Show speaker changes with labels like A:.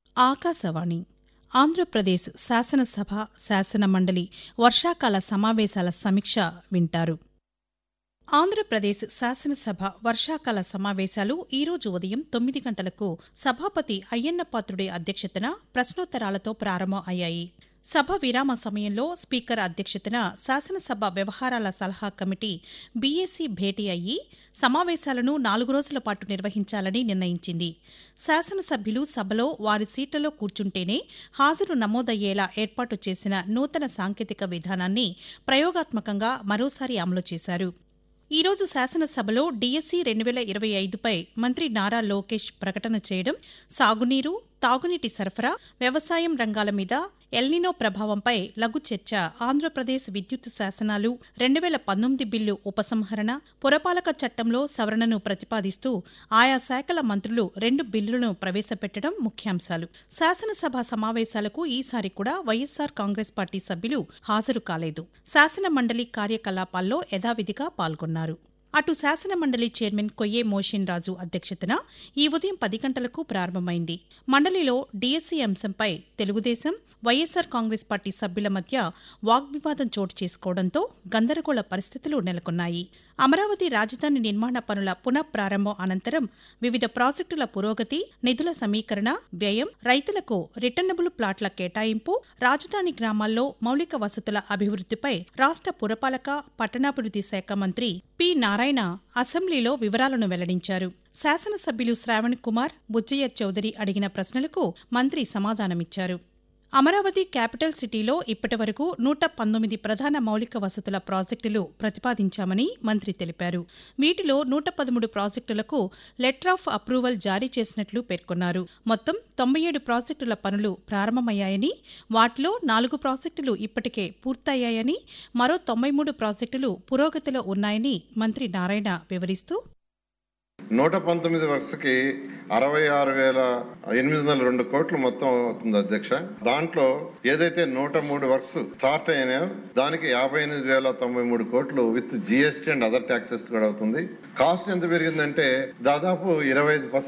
A: ఆకాశవాణి ఆంధ్రప్రదేశ్ శాసనసభ శాసన మండలి వర్షాకాల సమావేశాల సమీక్ష వింటారు ఆంధ్రప్రదేశ్ శాసనసభ వర్షాకాల సమావేశాలు ఈరోజు ఉదయం తొమ్మిది గంటలకు సభాపతి అయ్యన్నపాత్రుడి అధ్యక్షతన ప్రశ్నోత్తరాలతో ప్రారంభం అయ్యాయి సభ విరామ సమయంలో స్పీకర్ అధ్యక్షతన శాసనసభ వ్యవహారాల సలహా కమిటీ బీఏసీ భేటీ అయ్యి సమావేశాలను నాలుగు రోజుల పాటు నిర్వహించాలని నిర్ణయించింది శాసనసభ్యులు సభలో వారి సీట్లలో కూర్చుంటేనే హాజరు నమోదయ్యేలా ఏర్పాటు చేసిన నూతన సాంకేతిక విధానాన్ని ప్రయోగాత్మకంగా మరోసారి అమలు చేశారు ఈ రోజు శాసనసభలో డీఎస్సీ రెండు వేల ఇరవై ఐదుపై మంత్రి నారా లోకేష్ ప్రకటన చేయడం సాగునీరు తాగునీటి సరఫరా వ్యవసాయం రంగాల మీద ఎల్నినో ప్రభావంపై లఘు చర్చ ఆంధ్రప్రదేశ్ విద్యుత్ శాసనాలు రెండు వేల పంతొమ్మిది బిల్లు ఉపసంహరణ పురపాలక చట్టంలో సవరణను ప్రతిపాదిస్తూ ఆయా శాఖల మంత్రులు రెండు బిల్లులను ప్రవేశపెట్టడం ముఖ్యాంశాలు శాసనసభ సమావేశాలకు ఈసారి కూడా వైఎస్సార్ కాంగ్రెస్ పార్టీ సభ్యులు హాజరు కాలేదు శాసన మండలి కార్యకలాపాల్లో యథావిధిగా పాల్గొన్నారు అటు శాసన మండలి చైర్మన్ కొయ్యే మోషిన్ రాజు అధ్యక్షతన ఈ ఉదయం పది గంటలకు ప్రారంభమైంది మండలిలో డీఎస్సీ అంశంపై తెలుగుదేశం వైఎస్సార్ కాంగ్రెస్ పార్టీ సభ్యుల మధ్య వాగ్వివాదం చోటు చేసుకోవడంతో గందరగోళ పరిస్థితులు నెలకొన్నాయి అమరావతి రాజధాని నిర్మాణ పనుల పునఃప్రారంభం అనంతరం వివిధ ప్రాజెక్టుల పురోగతి నిధుల సమీకరణ వ్యయం రైతులకు రిటర్నబుల్ ప్లాట్ల కేటాయింపు రాజధాని గ్రామాల్లో మౌలిక వసతుల అభివృద్దిపై రాష్ట్ర పురపాలక పట్టణాభివృద్ది శాఖ మంత్రి పి నారాయణ అసెంబ్లీలో వివరాలను వెల్లడించారు శాసనసభ్యులు శ్రావణ్ కుమార్ బుజ్జయ్య చౌదరి అడిగిన ప్రశ్నలకు మంత్రి సమాధానమిచ్చారు అమరావతి క్యాపిటల్ సిటీలో ఇప్పటివరకు నూట పంతొమ్మిది ప్రధాన మౌలిక వసతుల ప్రాజెక్టులు ప్రతిపాదించామని మంత్రి తెలిపారు వీటిలో నూట పదమూడు ప్రాజెక్టులకు లెటర్ ఆఫ్ అప్రూవల్ జారీ చేసినట్లు పేర్కొన్నారు మొత్తం తొంభై ఏడు ప్రాజెక్టుల పనులు ప్రారంభమయ్యాయని వాటిలో నాలుగు ప్రాజెక్టులు ఇప్పటికే పూర్తయ్యాయని మరో తొంభై మూడు ప్రాజెక్టులు పురోగతిలో ఉన్నాయని మంత్రి నారాయణ వివరిస్తూ
B: నూట పంతొమ్మిది వర్షకి అరవై ఆరు వేల ఎనిమిది వందల రెండు కోట్లు మొత్తం అవుతుంది అధ్యక్ష దాంట్లో ఏదైతే నూట మూడు వర్క్స్ స్టార్ట్ అయినాయో దానికి యాభై ఎనిమిది వేల తొంభై మూడు కోట్లు with GST and other taxes కూడా అవుతుంది కాస్ట్ ఎంత పెరిగిందంటే దాదాపు ఇరవై ఐదు